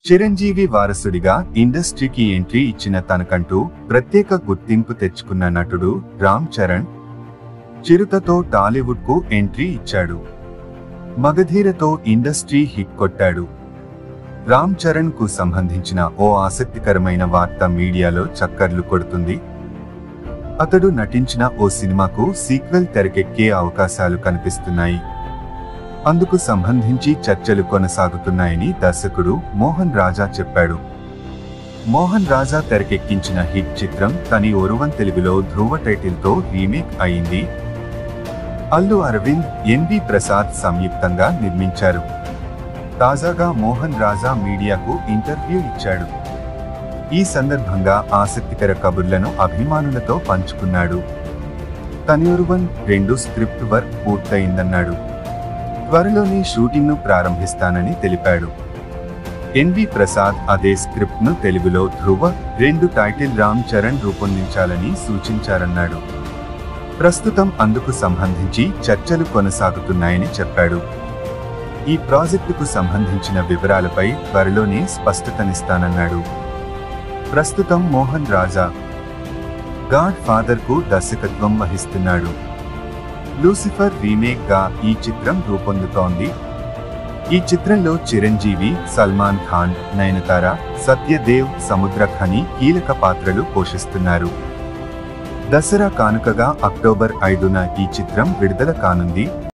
చిరంజీవి వారసుడిగా ఇండస్ట్రీకి ఎంట్రీ ఇచ్చిన తనకంటూ ప్రత్యేక గుర్తింపు తెచ్చుకున్న నటుడు రామ్ చరణ్ చిరుతతో టాలీవుడ్ కు ఎంట్రీ ఇచ్చాడు మగధీరతో ఇండస్ట్రీ హిట్ కొట్టాడు రామ్ చరణ్ కు సంబంధించిన ఓ ఆసక్తికరమైన వార్త మీడియాలో చక్కర్లు కొడుతుంది అతడు నటించిన ఓ సినిమాకు సీక్వెల్ తెరకెక్కే అవకాశాలు కనిపిస్తున్నాయి అందుకు సంబంధించి చర్చలు కొనసాగుతున్నాయని దర్శకుడు మోహన్ రాజా చెప్పాడు మోహన్ రాజా తెరకెక్కించిన హిట్ చిత్రం తని ఒరువన్ తెలుగులో ధ్రువ టైటిల్తో రీమేక్ అయింది అల్లు అరవింద్ ఎన్వి ప్రసాద్ సంయుక్తంగా నిర్మించారు తాజాగా మోహన్ రాజా మీడియాకు ఇంటర్వ్యూ ఇచ్చాడు ఈ సందర్భంగా ఆసక్తికర కబుర్లను అభిమానులతో పంచుకున్నాడు తనియొరువన్ రెండు స్క్రిప్ట్ వర్క్ పూర్తయిందన్నాడు త్వరలోనే షూటింగ్ ను ప్రారంభిస్తానని తెలిపాడు ఎన్వి ప్రసాద్ అదే స్క్రిప్ట్ ను తెలుగులో ధ్రువ రెండు టైటిల్ రామ్ చరణ్ రూపొందించాలని సూచించారన్నాడు ప్రస్తుతం అందుకు సంబంధించి చర్చలు కొనసాగుతున్నాయని చెప్పాడు ఈ ప్రాజెక్టుకు సంబంధించిన వివరాలపై త్వరలోనే స్పష్టతనిస్తానన్నాడు ప్రస్తుతం మోహన్ రాజా గాడ్ ఫాదర్ కు దర్శకత్వం వహిస్తున్నాడు లూసిఫర్ రీమేక్ గా ఈ చిత్రం రూపొందుతోంది ఈ చిత్రంలో చిరంజీవి సల్మాన్ ఖాన్ నయనతార సత్యదేవ్ సముద్ర ఖని కీలక పాత్రలు పోషిస్తున్నారు దసరా కానుకగా అక్టోబర్ ఐదున ఈ చిత్రం విడుదల కానుంది